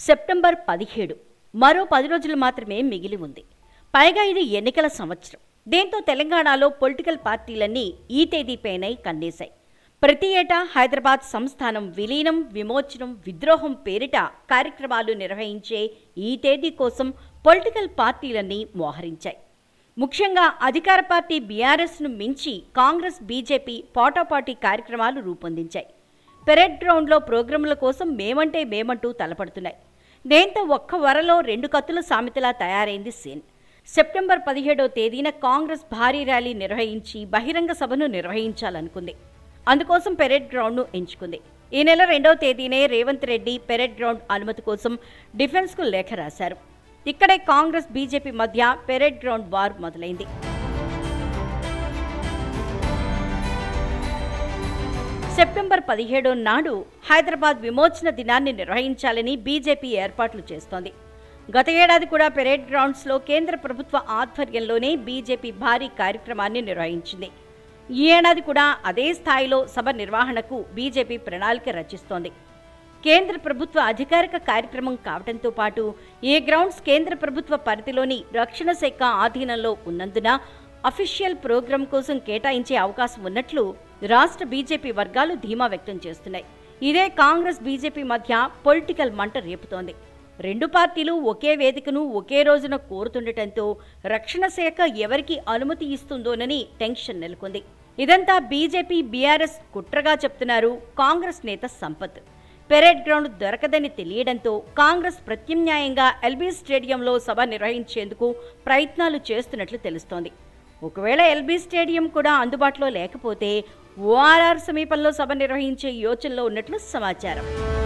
September పదిహేడు మరో పది రోజులు మాత్రమే మిగిలి ఉంది పైగా ఇది ఎన్నికల సంవత్సరం దీంతో తెలంగాణలో పొలిటికల్ పార్టీలన్నీ ఈ తేదీపైనే కన్నేశాయి ప్రతి ఏటా హైదరాబాద్ సంస్థానం విలీనం విమోచనం విద్రోహం పేరిట కార్యక్రమాలు నిర్వహించే ఈ తేదీ కోసం పొలిటికల్ పార్టీలన్నీ మోహరించాయి ముఖ్యంగా అధికార పార్టీ బీఆర్ఎస్ను మించి కాంగ్రెస్ బీజేపీ పోటాపాటీ కార్యక్రమాలు రూపొందించాయి పెరేడ్ గ్రౌండ్లో ప్రోగ్రాంల కోసం మేమంటే మేమంటూ తలపడుతున్నాయి దీంతో ఒక్క వరలో రెండు కత్తుల సామెతలా తయారైంది సీన్ సెప్టెంబర్ పదిహేడో తేదీన కాంగ్రెస్ భారీ ర్యాలీ నిర్వహించి బహిరంగ సభను నిర్వహించాలనుకుంది అందుకోసం పెరేడ్ గ్రౌండ్ను ఎంచుకుంది ఈ నెల రెండవ తేదీనే రేవంత్ రెడ్డి పెరేడ్ గ్రౌండ్ అనుమతి కోసం డిఫెన్స్కు లేఖ రాశారు ఇక్కడే కాంగ్రెస్ బీజేపీ మధ్య పెరేడ్ గ్రౌండ్ వార్ మొదలైంది సెప్టెంబర్ పదిహేడో నాడు హైదరాబాద్ విమోచన దినాన్ని నిర్వహించాలని బీజేపీ ఏర్పాట్లు చేస్తోంది గత ఏడాది కూడా పెరేడ్ గ్రౌండ్స్లో కేంద్ర ప్రభుత్వ ఆధ్వర్యంలోనే బీజేపీ భారీ కార్యక్రమాన్ని నిర్వహించింది ఈ ఏడాది కూడా అదే స్థాయిలో సభ నిర్వహణకు బీజేపీ ప్రణాళిక రచిస్తోంది కేంద్ర ప్రభుత్వ అధికారిక కార్యక్రమం కావడంతో పాటు ఈ గ్రౌండ్స్ కేంద్ర ప్రభుత్వ పరిధిలోని రక్షణ శాఖ ఆధీనంలో ఉన్నందున అఫీషియల్ ప్రోగ్రాం కోసం కేటాయించే అవకాశం ఉన్నట్లు రాష్ట్ర బీజేపీ వర్గాలు ధీమా వ్యక్తం చేస్తున్నాయి ఇదే కాంగ్రెస్ బీజేపీ మధ్య పొలిటికల్ మంట రేపుతోంది రెండు పార్టీలు ఒకే వేదికను ఒకే రోజున కోరుతుండటంతో రక్షణ శాఖ ఎవరికి అనుమతి ఇస్తుందోనని టెన్షన్ నెలకొంది ఇదంతా బీజేపీ బీఆర్ఎస్ కుట్రగా చెప్తున్నారు కాంగ్రెస్ నేత సంపత్ పెరేడ్ గ్రౌండ్ దొరకదని తెలియడంతో కాంగ్రెస్ ప్రత్యామ్నాయంగా ఎల్బీ స్టేడియంలో సభ నిర్వహించేందుకు ప్రయత్నాలు చేస్తున్నట్లు తెలుస్తోంది ఒకవేళ ఎల్బీ స్టేడియం కూడా అందుబాటులో లేకపోతే ఓఆర్ఆర్ సమీపంలో సభ నిర్వహించే యోచనలో ఉన్నట్లు సమాచారం